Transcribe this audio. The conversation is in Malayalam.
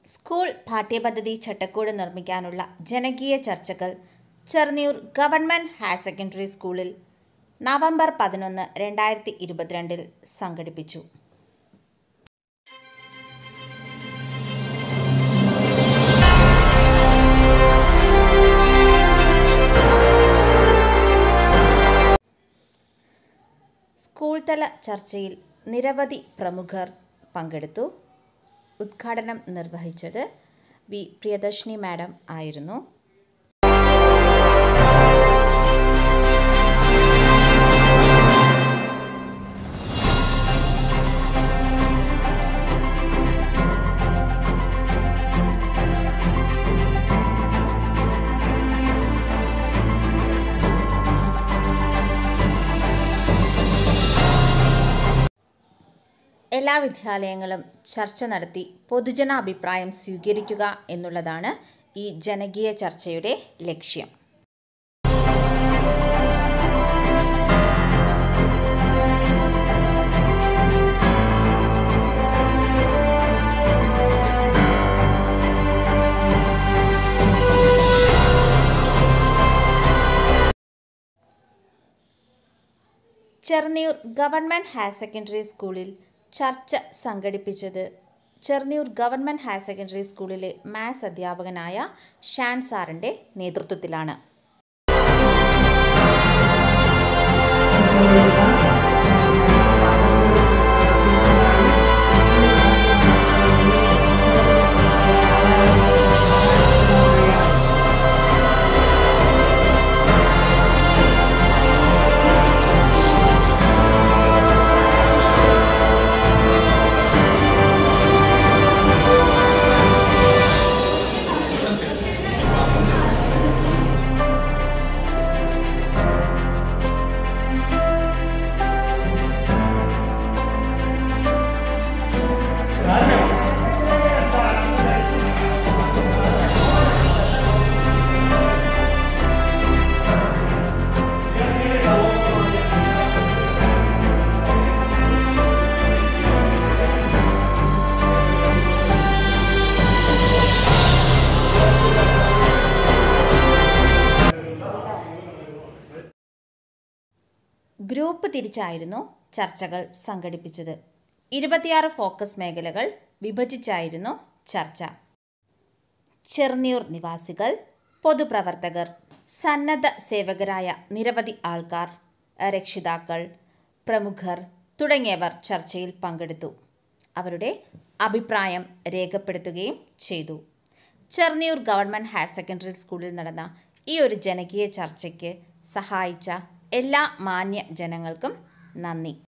സ്കൂൾ പാഠ്യപദ്ധതി ചട്ടക്കൂട് നിർമ്മിക്കാനുള്ള ജനകീയ ചർച്ചകൾ ചെർന്നിയൂർ ഗവൺമെൻറ് ഹയർ സെക്കൻഡറി സ്കൂളിൽ നവംബർ പതിനൊന്ന് രണ്ടായിരത്തി ഇരുപത്തിരണ്ടിൽ സംഘടിപ്പിച്ചു സ്കൂൾ തല ചർച്ചയിൽ നിരവധി പ്രമുഖർ പങ്കെടുത്തു ഉദ്ഘാടനം നിർവഹിച്ചത് വി പ്രിയദർശിനി മാഡം ആയിരുന്നു എല്ലാ വിദ്യാലയങ്ങളും ചർച്ച നടത്തി പൊതുജനാഭിപ്രായം സ്വീകരിക്കുക എന്നുള്ളതാണ് ഈ ജനകീയ ചർച്ചയുടെ ലക്ഷ്യം ചെർന്നിയൂർ ഗവൺമെൻറ് ഹയർ സെക്കൻഡറി സ്കൂളിൽ ചർച്ച സംഘടിപ്പിച്ചത് ചെർന്നിയൂർ ഗവൺമെൻറ് ഹയർ സെക്കൻഡറി സ്കൂളിലെ മാത്സ് അധ്യാപകനായ ഷാൻ സാറിൻ്റെ നേതൃത്വത്തിലാണ് ഗ്രൂപ്പ് തിരിച്ചായിരുന്നു ചർച്ചകൾ സംഘടിപ്പിച്ചത് ഇരുപത്തിയാറ് ഫോക്കസ് മേഖലകൾ വിഭജിച്ചായിരുന്നു ചർച്ച ചെർന്നിയൂർ നിവാസികൾ പൊതുപ്രവർത്തകർ സന്നദ്ധ സേവകരായ നിരവധി ആൾക്കാർ രക്ഷിതാക്കൾ പ്രമുഖർ തുടങ്ങിയവർ ചർച്ചയിൽ പങ്കെടുത്തു അവരുടെ അഭിപ്രായം രേഖപ്പെടുത്തുകയും ചെയ്തു ചെർന്നിയൂർ ഗവൺമെൻറ് ഹയർ സെക്കൻഡറി സ്കൂളിൽ നടന്ന ഈ ഒരു ജനകീയ ചർച്ചയ്ക്ക് സഹായിച്ച എല്ലാ മാന്യ ജനങ്ങൾക്കും നന്ദി